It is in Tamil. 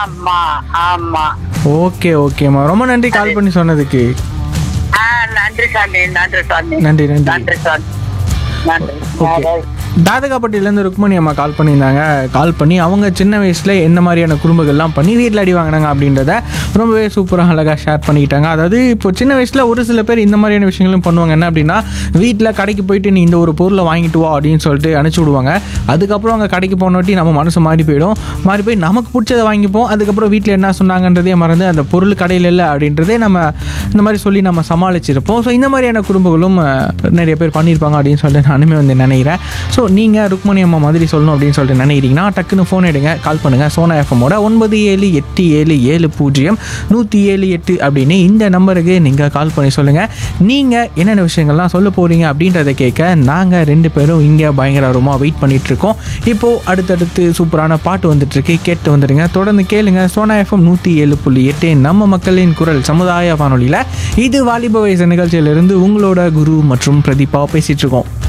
ஆமா ஆமா ஓகே ஓகேம்மா ரொம்ப நன்றி கால் பண்ணி சொன்னதுக்கு ஆ நன்றி சாமி நன்றி சாமி நன்றி நன்றி நன்றி சாமி நன்றி ஓகே தாதகாப்பட்டியிலேருந்து ருக்மணி அம்மா கால் பண்ணியிருந்தாங்க கால் பண்ணி அவங்க சின்ன வயசில் என்ன மாதிரியான குறும்புகள்லாம் பண்ணி வீட்டில் அடி வாங்கினாங்க அப்படின்றத ரொம்பவே சூப்பராக அழகாக ஷேர் பண்ணிக்கிட்டாங்க அதாவது இப்போ சின்ன வயசில் ஒரு சில பேர் இந்த மாதிரியான விஷயங்களும் பண்ணுவாங்க என்ன அப்படின்னா வீட்டில் கடைக்கு போயிட்டு நீ இந்த ஒரு பொருளை வாங்கிட்டு வா அப்படின்னு சொல்லிட்டு அனுப்பிச்சி விடுவாங்க அதுக்கப்புறம் அங்கே கடைக்கு போனோட்டி நம்ம மனசு மாறி போயிடும் மாறி போய் நமக்கு பிடிச்சதை வாங்கிப்போம் அதுக்கப்புறம் வீட்டில் என்ன சொன்னாங்கன்றதே மறந்து அந்த பொருள் கடையில் இல்லை அப்படின்றதே நம்ம இந்த மாதிரி சொல்லி நம்ம சமாளிச்சிருப்போம் ஸோ இந்த மாதிரியான குடும்பங்களும் அஹ், நிறைய பேர் பண்ணியிருப்பாங்க அப்படின்னு சொல்லிட்டு நானுமே வந்து நினைக்கிறேன் ஸோ நீங்கள் ருக்மணி அம்மா மாதிரி சொல்லணும் அப்படின்னு சொல்லிட்டு நினைக்கிறீங்கன்னா டக்குன்னு ஃபோன் எடுங்க கால் பண்ணுங்கள் சோனா எஃப்எம்மோட ஒன்பது ஏழு எட்டு ஏழு ஏழு பூஜ்ஜியம் நூற்றி ஏழு எட்டு அப்படின்னு இந்த நம்பருக்கு நீங்கள் கால் பண்ணி சொல்லுங்கள் நீங்கள் என்னென்ன விஷயங்கள்லாம் சொல்ல போகிறீங்க அப்படின்றத கேட்க நாங்கள் ரெண்டு பேரும் இங்கே பயங்கரமாக வெயிட் பண்ணிட்டு இருக்கோம் இப்போது அடுத்தடுத்து சூப்பரான பாட்டு வந்துட்டுருக்கு கேட்டு வந்துடுங்க தொடர்ந்து கேளுங்க சோனா எஃப்எம் நூற்றி ஏழு புள்ளி எட்டு நம்ம மக்களின் குரல் சமுதாய வானொலியில் இது வாலிப வயசு நிகழ்ச்சியிலிருந்து உங்களோட குரு மற்றும் பிரதீபா பேசிகிட்டு இருக்கோம்